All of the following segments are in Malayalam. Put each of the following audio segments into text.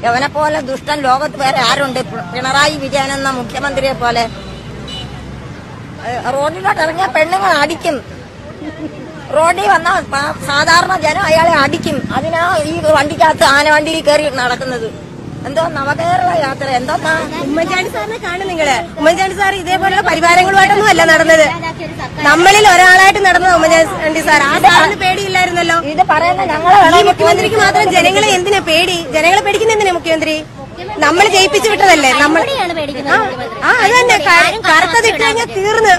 യവനെ പോലെ ദുഷ്ടൻ ലോകത്ത് വേറെ ആരുണ്ട് പി- പിണറായി വിജയൻ എന്ന മുഖ്യമന്ത്രിയെ പോലെ ഏ, റോഡിലോട്ട് ഇറങ്ങിയ പെണ്ണുങ്ങൾ അടിക്കും റോഡിൽ വന്ന പ- സാധാരണ ജനം അയാളെ അടിക്കും അതിനാ ഈ വണ്ടിക്കകത്ത് ആന വണ്ടിയിൽ കയറി നടക്കുന്നത് എന്തോ നവകേരള യാത്ര എന്തോന്നാ ഉമ്മൻചാണ്ടി സാറിനെ കാണും നിങ്ങള് ഉമ്മൻചാണ്ടി സാർ ഇതേപോലുള്ള പരിവാരങ്ങളുമായിട്ടൊന്നും അല്ല നടന്നത് നമ്മളിൽ ഒരാളായിട്ട് നടന്നത് ഉമ്മൻചാണ്ടി സാർ ആ സാറിന് പേടിയില്ലായിരുന്നല്ലോ ഇത് പറയുന്ന ഞങ്ങളെ ഈ വേണമെങ്കിൽ മുഖ്യമന്ത്രിക്ക് മാത്രം ജനങ്ങളെ എന്തിനാ പേടി ജനങ്ങളെ പേടിക്കുന്ന എന്തിനാ മുഖ്യമന്ത്രി നമ്മൾ ജയിപ്പിച്ചു വിട്ടതല്ലേ നമ്മൾ ആ, ആ അത് തന്നെ കറുത്തതിട്ട് കഴിഞ്ഞാൽ തീർന്ന്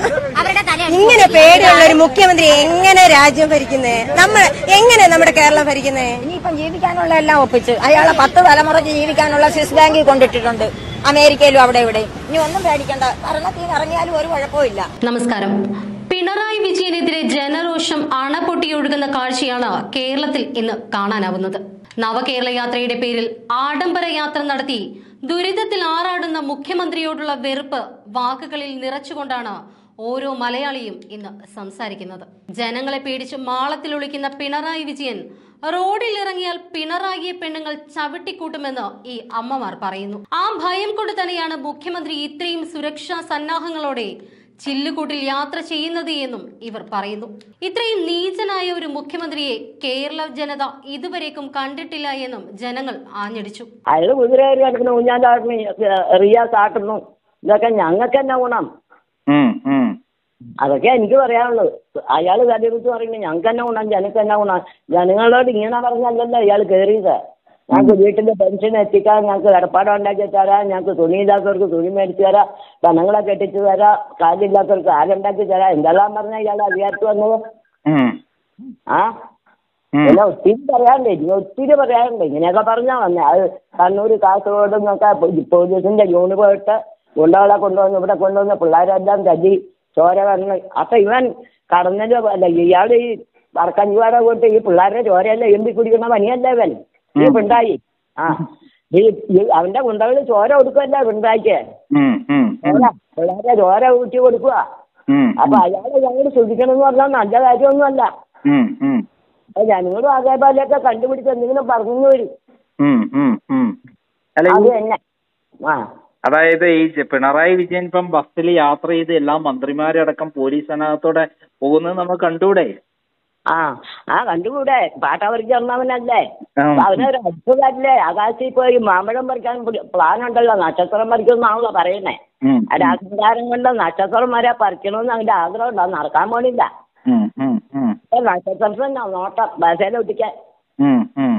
ഇങ്ങനെ പേടിയുള്ള ഒരു മുഖ്യമന്ത്രി എങ്ങനെ രാജ്യം ഭരിക്കുന്നേ നമ്മൾ എങ്ങനെ നമ്മുടെ കേരളം ഭരിക്കുന്നേ ഇനിയിപ്പം ജീവിക്കാനുള്ള എല്ലാം ഒപ്പിച്ച് അയാളെ പത്ത് തലമുറയ്ക്ക് ജീവിക്കാനുള്ള സ്വിസ് ബാങ്കിൽ കൊണ്ടിട്ടിട്ടുണ്ട് അമേരിക്കയിലും അവിടെ ഇവിടെ ഇനി ഒന്നും പേടിക്കണ്ട ഭരണത്തിൽ നിന്ന് ഇറങ്ങിയാലും ഒരു കുഴപ്പമില്ല നമസ്കാരം പിണറായി വിജയനെതിരെ ജനരോഷം അണപൊട്ടിയൊഴുകുന്ന കാഴ്ചയാണ് കേരളത്തിൽ ഇന്ന് കാണാനാവുന്നത് നവകേരള യാത്രയുടെ പേരിൽ ആഡംബര യാത്ര നടത്തി ദുരിതത്തിൽ ആറാടുന്ന മുഖ്യമന്ത്രിയോടുള്ള വെറുപ്പ് വാക്കുകളിൽ നിറച്ചുകൊണ്ടാണ് ഓരോ മലയാളിയും ഇന്ന് സംസാരിക്കുന്നത് ജനങ്ങളെ പേടിച്ച് മാളത്തിൽ ഒളിക്കുന്ന പിണറായി വിജയൻ റോഡിൽ ഇറങ്ങിയാൽ പിണറായിയെ പെണ്ണുങ്ങൾ ചവിട്ടിക്കൂട്ടുമെന്ന് ഈ അമ്മമാർ പറയുന്നു ആ ഭയം കൊണ്ട് തന്നെയാണ് മുഖ്യമന്ത്രി ഇത്രയും സുരക്ഷാ സന്നാഹങ്ങളോടെ ചില്ലുകൂട്ടിൽ യാത്ര ചെയ്യുന്നത് എന്നും ഇവർ പറയുന്നു ഇത്രയും നീചനായ ഒരു മുഖ്യമന്ത്രിയെ കേരള ജനത ഇതുവരേക്കും കണ്ടിട്ടില്ല എന്നും ജനങ്ങൾ ആഞ്ഞടിച്ചു അയാൾ കുതിര കയറി കിടക്കുന്ന ഊഞ്ഞാലാടുന്നു റിയാസ് ആട്ടുന്നു ഇതൊക്കെ ഞങ്ങൾക്ക് തന്നെ ഗുണം ഉം, ഉം. അതൊക്കെ എനിക്ക് പറയാനുള്ളത് അയാൾ തലയെടുത്ത് പറയുന്നത് ഞങ്ങൾക്ക് തന്നെ ഗുണം ജനക്ക് തന്നെ ഗുണം ജനങ്ങളോട് ഇങ്ങനെ പറഞ്ഞല്ലല്ലോ അയാൾ കയറിയത് ഞങ്ങൾക്ക് വീട്ടിന്റെ പെൻഷൻ എത്തിക്കാൻ ഞങ്ങൾക്ക് കടപ്പാടം ഉണ്ടാക്കി തരാം ഞങ്ങൾക്ക് തുണിയില്ലാത്തവർക്ക് തുണി മേടിച്ചു തരാം പെണ്ണുങ്ങളെ കെട്ടിച്ചു തരാം കാലില്ലാത്തവർക്ക് കാലുണ്ടാക്കി തരാം എന്തെല്ലാം പറഞ്ഞ ഇയാൾ അധികാരത്തിൽ വന്നത് ഉം. ആ ഉം. പിന്നെ ഒത്തിരി പറയാനുണ്ട് ഇനി ഒത്തിരി പറയാനുണ്ട് ഇങ്ങനെയൊക്കെ പറഞ്ഞാ വന്നേ അത് കണ്ണൂർ കാസർഗോഡ് നിന്നൊക്കെ പോലീസിന്റെ യൂണിഫോം ഇട്ട് ഗുണ്ടകളെ കൊണ്ടുവന്ന് ഇവിടെ കൊണ്ടുവന്ന് പിള്ളേരെല്ലാം തല്ലി ചോര വന്ന് അപ്പൊ ഇവൻ കടന്നല് അല്ല ഇയാൾ ഈ വറക്കഞ്ചുവാട കൊണ്ട് ഈ പിള്ളേരുടെ ചോരയെല്ലാം എമ്പി കുടിക്കുന്ന പണിയല്ലേ ഇവൻ ഈ പിണ്ടായി ആ ഈ ഈ അവന്റെ ഗുണ്ടകൾ ചോര കൊടുക്കുമല്ലേ പിണ്ടായിക്ക് ഉം, ഉം, ഉം. പിള്ളേരെ ചോര ഊറ്റി കൊടുക്കുക ഉം, അപ്പൊ അയാളെ ഞങ്ങൾ ശ്രദ്ധിക്കണം എന്ന് പറഞ്ഞാൽ നല്ല കാര്യമൊന്നുമല്ല ഉം, ഉം. അപ്പൊ ഞങ്ങളും അതേപോലെയൊക്കെ കണ്ടുപിടിച്ച് എന്തെങ്കിലും പറഞ്ഞു വരും ഉം, ഉം, ഉം. അല്ല അത് ഈ- തന്നെ ആ അതായത് ഈ ജ- പിണറായി വിജയൻ ഇപ്പം ബസ്സിൽ യാത്ര ചെയ്ത് എല്ലാ മന്ത്രിമാരടക്കം പോലീസ് സന്നാഹത്തോടെ പോകുന്നത് നമ്മൾ കണ്ടൂടെ ആ ആ കണ്ടുകൂടെ പാട്ടവർക്ക് ചെന്നവനല്ലേ ആ. അവനൊരു അത്ഭുതമല്ലേ ആകാശത്തിൽ പോയി മാമ്പഴം പറിക്കാൻ പ്ലാൻ ഉണ്ടല്ലോ നക്ഷത്രം പറിക്കുമെന്നാണല്ലോ പറയണേ ഉം, അതിന്റെ അഹങ്കാരം കൊണ്ട് നക്ഷത്രം വരെ പറിക്കണമെന്ന് അവന്റെ ആഗ്രഹം ഉണ്ടോ നടക്കാൻ പോണില്ല ഉം, ഉം, ഉം, അപ്പൊ നക്ഷത്രത്തിന് നോട്ടം ബസേല ഒട്ടിക്കാൻ ഉം, ഉം.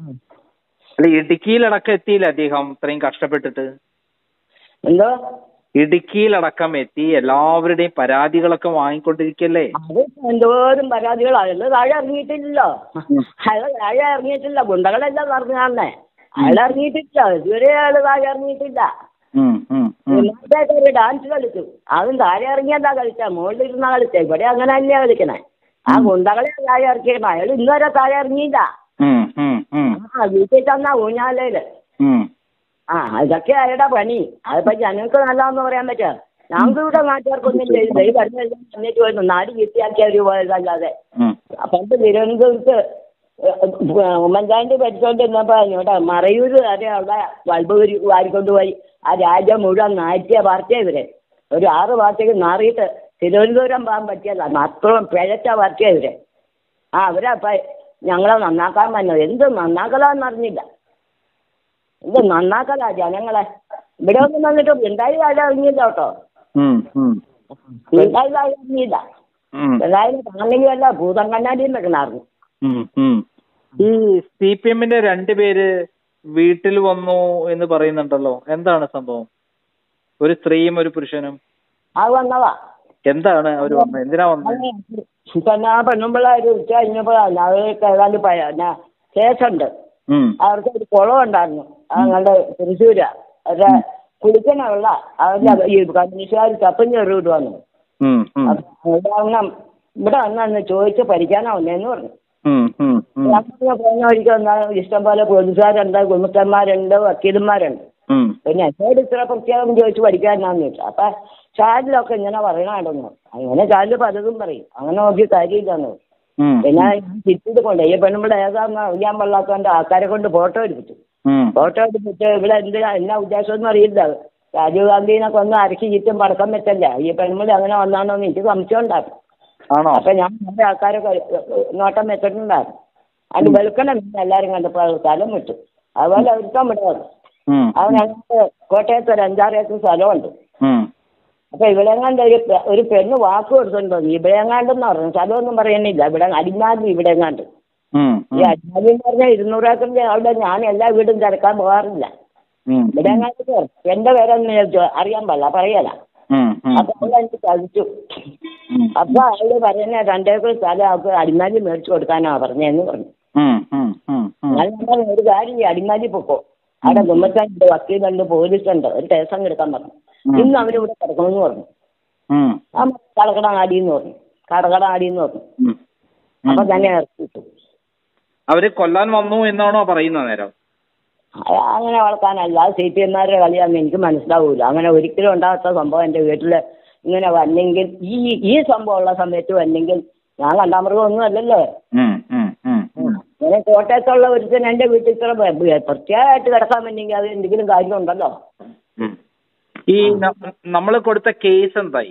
അല്ല ഇടുക്കിയിലടക്കം എത്തിയില്ല അദ്ദേഹം ഇത്രയും കഷ്ടപ്പെട്ടിട്ട് എന്തോ ഇടുക്കിയിലടക്കം എത്തി എല്ലാവരുടെയും പരാതികളൊക്കെ വാങ്ങിക്കൊണ്ടിരിക്കല്ലേ അത് എന്തോരം പരാതികൾ അയാള് താഴെ ഇറങ്ങിയിട്ടില്ലല്ലോ അയാൾ താഴെ ഇറങ്ങിയിട്ടില്ല ഗുണ്ടകളെല്ലാം പറഞ്ഞു കാണണേ അയാൾ ഇറങ്ങിയിട്ടില്ല ഇതുവരെ അയാൾ താഴെ ഇറങ്ങിയിട്ടില്ല ഉം, ഉം, ഉം. ഇന്നത്തെ ഒരു ഡാൻസ് കളിച്ചു അതും താഴെ ഇറങ്ങിയതാ കളിച്ച മുകളിൽ ഇരുന്ന കളിച്ച ഇവിടെ അങ്ങനെ തന്നെയാ കളിക്കണേ ആ ഗുണ്ടകളെ താഴെ ഇറക്കിക്കണം അയാൾ ഇന്നുവരെ താഴെ ഇറങ്ങിയില്ല ഉം, ഉം, ഉം, ആ വീട്ടിൽ തന്നാ ഊഞ്ഞാലയില് ഉം. ആ ഇതൊക്കെ അയാളുടെ പണി അതിപ്പോ ജനങ്ങൾക്ക് നല്ലതെന്ന് പറയാൻ പറ്റുക ഞങ്ങൾക്ക് ഇവിടെ നാട്ടുകാർക്കൊന്നും ചെയ്തില്ല ഈ വരുന്നെല്ലാം എന്നിട്ട് പോയിരുന്നു നാട് ചീത്തയാക്കി അവർ പോയതല്ലാതെ ഉം. പണ്ട് തിരുവനന്തപുരത്ത് ഉമ്മൻചാണ്ടി പഠിച്ചോണ്ടിരുന്നപ്പോ ഇവിടെ മറയൂര് വരെ അവിടെ ബൾബ് ഉരി- വാരിക്കൊണ്ടുപോയി ആ രാജ്യം മുഴുവൻ നാറ്റിയ പാർട്ടിയാ ഇവര് ഒരു ആറ് പാർട്ടിക്ക് മാറിയിട്ട് തിരുവനന്തപുരം പോകാൻ പറ്റിയല്ല അത്രയും പിഴച്ച പാർട്ടിയാ ഇവര് ആ അവരപ്പ ഞങ്ങളെ നന്നാക്കാൻ വന്നത് എന്ത് നന്നാക്കലാന്ന് അറിഞ്ഞില്ല എന്ത് നന്നാക്കലാ ജനങ്ങളെ ഇവിടെ ഒന്നും വന്നിട്ട് പിണ്ടായി താഴെ ഇറങ്ങിയില്ല കേട്ടോ ഉം, ഉം, പിണ്ടായി താഴെ ഇറങ്ങിയില്ല ഉം. പിണറായി കാണണമെങ്കിൽ അല്ല ഭൂതം കണ്ണാടിയും വെക്കണമായിരുന്നു ഉം, ഉം. ഈ സി പി എമ്മിന്റെ രണ്ടുപേര് വീട്ടിൽ വന്നു എന്ന് പറയുന്നുണ്ടല്ലോ എന്താണ് സംഭവം ഒരു സ്ത്രീയും ഒരു പുരുഷനും അത് വന്നതാ എന്താണ് അവർ വന്നത് എന്തിനാ വന്നത് പിന്നെ ആ പെണ്ണുമ്പിള്ള ഒരു ഉച്ച കഴിഞ്ഞപ്പോ അവർക്ക് ഏതാണ്ട് പ- പിന്നെ കേസുണ്ട് ഉം, അവർക്ക് ഒരു കുളം ഉണ്ടായിരുന്നു അങ്ങോട്ട് തൃശ്ശൂര് അവരുടെ കുളിക്കണുള്ള അവരുടെ ഈ കമ്മ്യൂണിസ്റ്റുകാർ ചപ്പും ചെറുവിട്ട് വന്നു ഉം, ഉം, അപ്പൊ ഇവിടെ വന്ന് ഇവിടെ വന്നു ചോദിച്ച് പഠിക്കാനാ വന്നേന്ന് പറഞ്ഞു ഉം, ഉം, ഉം, ഞാൻ പോകുന്ന വഴിക്ക് വന്നാൽ ഇഷ്ടം പോലെ പോലീസുകാരുണ്ട് ഗുമത്തന്മാരുണ്ട് വക്കീലന്മാരുണ്ട് ഉം, പിന്നെ എന്നോട് ഇത്ര പ്രത്യേകം ചോദിച്ച് പഠിക്കാനാന്ന് ചോദിച്ചു അപ്പൊ ചാനലൊക്കെ ഇങ്ങനെ പറയണായിരുന്നു അങ്ങനെ ചാനൽ പലതും പറയും അങ്ങനെ നോക്കി കാര്യമില്ലെന്ന് ഉം, പിന്നെ ഞാൻ ചിറ്റിട്ട് കൊണ്ട് ഈ പെണ്ണുമ്പിടെ ഏതാന്ന് അറിയാൻ പാടില്ലാത്തതുകൊണ്ട് ആൾക്കാരെ കൊണ്ട് ഫോട്ടോ എടുപ്പിച്ചു ഉം. ഫോട്ടോ എടുത്തിട്ട് ഇവിടെ എന്തിനാ എന്നാ ഉദ്ദേശമൊന്നും അറിയില്ല രാജീവ് ഗാന്ധിനെ കൊന്ന് അരക്കി ചുറ്റും പടക്കം വെച്ചല്ല ഈ പെൺമുടി അങ്ങനെ വന്നാണോ എന്ന് എനിക്ക് സംശയം ഉണ്ടായിരുന്നു ആണോ അപ്പൊ ഞാൻ കുറെ ആൾക്കാരൊക്കെ നോട്ടം വെച്ചിട്ടുണ്ടായിരുന്നു അത് വെളുക്കണം എല്ലാരും കണ്ടപ്പോ അത് സ്ഥലം വിട്ടു അതുപോലെ ഒരുത്തം വിടാറ് ഉം. അത് ഞങ്ങൾക്ക് കോട്ടയത്ത് ഒരു അഞ്ചാറ് ഏക്കർ സ്ഥലമുണ്ട് ഉം. അപ്പൊ ഇവിടെങ്ങാണ്ട് ഒരു പെ- ഒരു പെണ്ണ് വാക്ക് കൊടുത്തിട്ടുണ്ടോ ഇവിടെങ്ങാണ്ടെന്ന് പറഞ്ഞു സ്ഥലമൊന്നും പറയണില്ല ഇവിടെ അടിമാലി ഇവിടെങ്ങാണ്ട് ഉം. ഈ അടിമാലി എന്ന് പറഞ്ഞാൽ ഇരുന്നൂറ് ഏക്കറിന്റെ അവിടെ ഞാൻ എല്ലാ വീടും തിരക്കാൻ പോകാറില്ല ഉം. ഇവിടെങ്ങാണ്ട് കയറും. എന്റെ പേരൊന്നും ചോദിച്ചു അറിയാൻ പാടില്ല പറയല ഉം. ഉം. അപ്പൊ അവളെ എനിക്ക് ചതിച്ചു ഉം. അപ്പൊ അവള് പറയുന്ന രണ്ടേക്കർ സ്ഥലം അവൾക്ക് അടിമാലി മേടിച്ചു കൊടുക്കാനാ പറഞ്ഞതെന്ന് പറഞ്ഞു ഉം. ഉം. ഉം. ഉം. ഞാൻ പറഞ്ഞു, ഒരു കാര്യം ചെയ്യ്, അടിമാലി പൊക്കോ അവിടെ ഗുമ്മത്താനുണ്ട് വക്കീലുണ്ട് പോലീസുണ്ട് ഒരു കേസം എടുക്കാൻ പറഞ്ഞു ഇന്ന് അവരിവിടെ കിടക്കണമെന്ന് പറഞ്ഞു ഉം. ആ കടകടാടി എന്ന് പറഞ്ഞു കടകടാടി എന്ന് പറഞ്ഞു ഉം. അപ്പൊ തന്നെ ഇറക്കിട്ടു അവര് കൊല്ലാൻ വന്നു എന്നാണോ പറയുന്നത് നേരം അ- അങ്ങനെ വളർത്താനല്ല സി പി എമ്മാരുടെ കളിയാന്ന് എനിക്ക് മനസ്സിലാവൂല അങ്ങനെ ഒരിക്കലും ഉണ്ടാകാത്ത സംഭവം എൻ്റെ വീട്ടിൽ ഇങ്ങനെ വന്നെങ്കിൽ ഈ ഈ സംഭവം ഉള്ള സമയത്ത് വന്നെങ്കിൽ ഞാൻ കണ്ടാമൃഗം ഒന്നും അല്ലല്ലോ ഉം. ഉം. ഉം. ഉം. അങ്ങനെ കോട്ടയത്തുള്ള ഒരുത്തൻ എൻ്റെ വീട്ടിൽ ഇത്ര ബ- ബ- പ്രത്യേകമായിട്ട് കിടക്കാൻ പറ്റുമെങ്കിൽ അത് എന്തെങ്കിലും കാര്യമുണ്ടല്ലോ ഉം. ഈ നമ്മൾ കൊടുത്ത കേസ് എന്തായി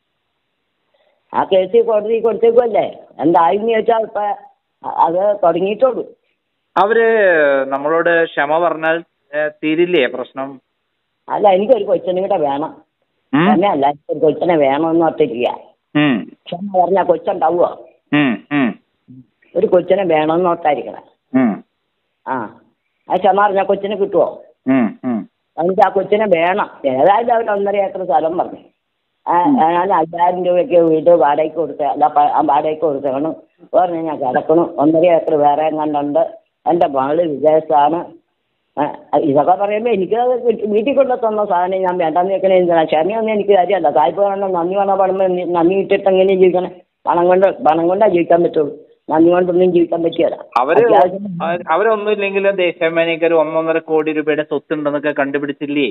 ആ കേസ് കോടതി കൊടുത്തേക്കുമല്ലേ എന്തായെന്ന് ചോദിച്ചാൽ ഇപ്പൊ അ- അത് തുടങ്ങിയിട്ടുള്ളൂ അവര് നമ്മളോട് ക്ഷമ പറഞ്ഞാൽ ഏ, തീരില്ലേ പ്രശ്നം അല്ല എനിക്കൊരു കൊച്ചിനും കൂടെ വേണം ഉം? തന്നെ അല്ല എനിക്കൊരു കൊച്ചിനെ വേണമെന്ന് ഓർത്തിരിക്കുക ഉം. ക്ഷമ പറഞ്ഞാൽ കൊച്ചുണ്ടാവുമോ ഉം. ഉം. ഒരു കൊച്ചിനെ വേണമെന്ന് ഓർത്തായിരിക്കണം ഉം. ആ ആ ക്ഷമ പറഞ്ഞാൽ കൊച്ചിനെ കിട്ടുമോ ഉം. ഉം. എനിക്ക് ആ കൊച്ചിനെ വേണം ഏതായാലും അവർ ഒന്നര ഏക്കർ സ്ഥലം പറഞ്ഞു ആ, ഞാൻ അയ്യായിരം രൂപയ്ക്ക് വീട് വാടകയ്ക്ക് കൊടുത്ത അല്ല പ- ആ വാടകയ്ക്ക് കൊടുത്തേക്കണം പറഞ്ഞു ഞാൻ കിടക്കണം ഒന്നര ഏക്കർ വേറെ എങ്ങാണ്ടുണ്ട് എൻ്റെ മകള് വിദേശത്താണ് ആ, ഇതൊക്കെ പറയുമ്പോൾ എനിക്ക് അത് വീട്ടി- വീട്ടിൽ കൊണ്ട് തന്ന സാധനം ഞാൻ വേണ്ടെന്ന് വെക്കണേ എന്തിനാ ക്ഷമയൊന്നും എനിക്ക് കാര്യമല്ല തായ്പ വേണം നന്ദി വേണം പണം നന്ദി ഇട്ടിട്ട് എങ്ങനെ ജീവിക്കണേ പണം കൊണ്ട് പണം കൊണ്ടാ ജീവിക്കാൻ പറ്റുള്ളൂ നന്ദി കൊണ്ടൊന്നും ജീവിക്കാൻ പറ്റിയല്ല അവര് അത്യാവശ്യം അവ- അവരൊന്നുമില്ലെങ്കിലും ദേശാഭിമാനിക്ക് ഒരു ഒന്നൊന്നര കോടി രൂപയുടെ സ്വത്തുണ്ടെന്നൊക്കെ കണ്ടുപിടിച്ചില്ലേ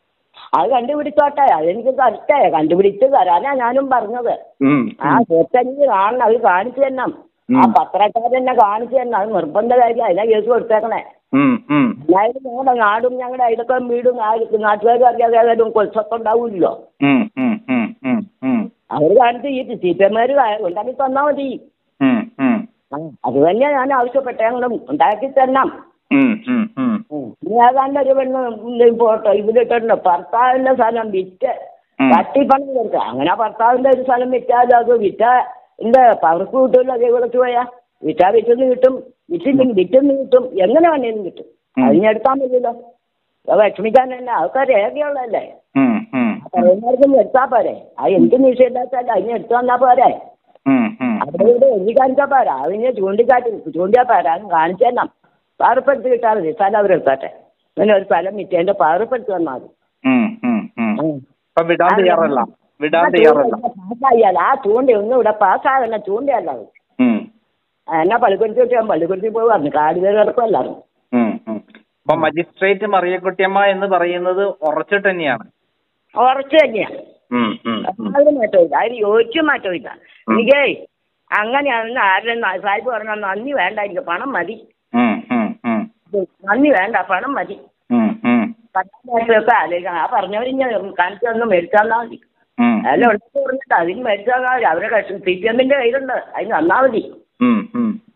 അത് കണ്ടുപിടിച്ചോട്ടെ അതെനിക്ക് തരട്ടെ കണ്ടുപിടിച്ച് തരാനാ ഞാനും പറഞ്ഞത് ഉം. ആ സ്വത്തെനിക്ക് കാണണം അത് കാണിച്ചു തരണം ആ പത്രക്കാരെന്നെ കാണിച്ചു തരണം അത് നിർബന്ധ കാര്യം അതിനാ കേസ് കൊടുത്തേക്കണേ ഉം. ഉം. അതായത് ഞങ്ങളുടെ നാടും ഞങ്ങളുടെ അയൽക്കം വീടും നാട്ടുകാരും അറിയാതെ ഏതായാലും കൊൽസത്തുണ്ടാവില്ലല്ലോ ഉം. ഉം. ഉം. ഉം. ഉം. അവർ കാണിച്ച് ഈ സി പി എമ്മാർ ഉണ്ടാക്കി തന്നാ മതി ഉം. ഉം. ആ, അത് തന്നെയാ ഞാൻ ആവശ്യപ്പെട്ടെ ഞങ്ങളും ഉണ്ടാക്കി തരണം ഉം. ഉം. ഉം. ഉം. ഇനി ഏതാണ്ട് ഒരു പെണ്ണ് ഫോട്ടോ ഇതിലിട്ടുണ്ട് ഭർത്താവിന്റെ സ്ഥലം വിറ്റ് ഉം. തട്ടിപ്പണം കൊടുക്കുക അങ്ങനെ ഭർത്താവിന്റെ ഒരു സ്ഥലം വിറ്റാലും അത് വിറ്റ എന്താ പവർക്ക് കിട്ടുമല്ലോ അതേ വിളിച്ചു പോയാ വിറ്റാ വിറ്റെന്ന് കിട്ടും വിറ്റില്ലെങ്കിൽ വിറ്റെന്ന് കിട്ടും എങ്ങനെ വേണേലും കിട്ടും അതിനെടുത്താൽ മതിയല്ലോ അത് വിഷമിക്കാൻ തന്നെ അതൊക്കെ രേഖയുള്ളതല്ലേ ഉം. ഉം. പറയുന്നവർക്കും എടുത്താ പോരെ അത് എന്ത് നിഷേധിച്ചാലും അതിനെ എടുത്തു തന്നാ പോരെ ഉം. ഉം. അവിടെ ഇവിടെ എഴുതി കാണിച്ചാൽ പോരാ അതിനെ ചൂണ്ടിക്കാട്ടി ചൂണ്ടിയാ പോരാ അത് കാണിച്ചു തരണം പാറപ്പെടുത്തി കിട്ടാൽ മതി സ്ഥലം അവരെടുത്താട്ടെ അങ്ങനെ ഒരു സ്ഥലം വിറ്റതിന്റെ പാറപ്പെടുത്തി തന്നാൽ മതി ഉം. ഉം. ഉം. ഉം. അപ്പൊ വിടാൻ തയ്യാറല്ല വിടാൻ ആ തയ്യാറല്ല ചൂണ്ട പാസ്സായാൽ ആ ചൂണ്ട ഒന്നും ഇവിടെ പാസ്സാകുന്ന ചൂണ്ടയല്ല അത് ഉം. എന്നാ പള്ളിക്കുറിച്ച് വിട്ട് ഞാൻ പള്ളിക്കുറിച്ച് പോയി പറഞ്ഞു കാട് കയറി കിടക്കുമല്ലായിരുന്നു ഉം. ഉം. അപ്പൊ മജിസ്ട്രേറ്റ് മറിയക്കുട്ടിയമ്മ എന്ന് പറയുന്നത് ഉറച്ചിട്ട് തന്നെയാണ് ഉറച്ചു തന്നെയാണ് ഉം. ഉം. ഉം. അതിന് മാറ്റമില്ല അതിന് യോജിച്ചു മാറ്റമില്ല എനിക്കേ അങ്ങനെയാണെന്ന് ആരും സാഹിബ് പറഞ്ഞാൽ നന്ദി വേണ്ട എനിക്ക് പണം മതി ഉം. ഉം. ഉം. നന്ദി വേണ്ട പണം മതി ഉം. ഉം. പട്ടാളൊക്കെ ആലോചിക്കണം ആ പറഞ്ഞവര് ഞാൻ കാണിച്ചു തന്നു മേടിച്ചു തന്നാൽ മതി ഉം. അതെല്ലാം ഉണ്ടെന്ന് പറഞ്ഞിട്ട് അതിന് മേടിച്ചു തന്നാൽ മതി അവരെ സി പി എമ്മിന്റെ കയ്യിലുണ്ട് അതിന് തന്നാൽ മതി ഉം. ഉം.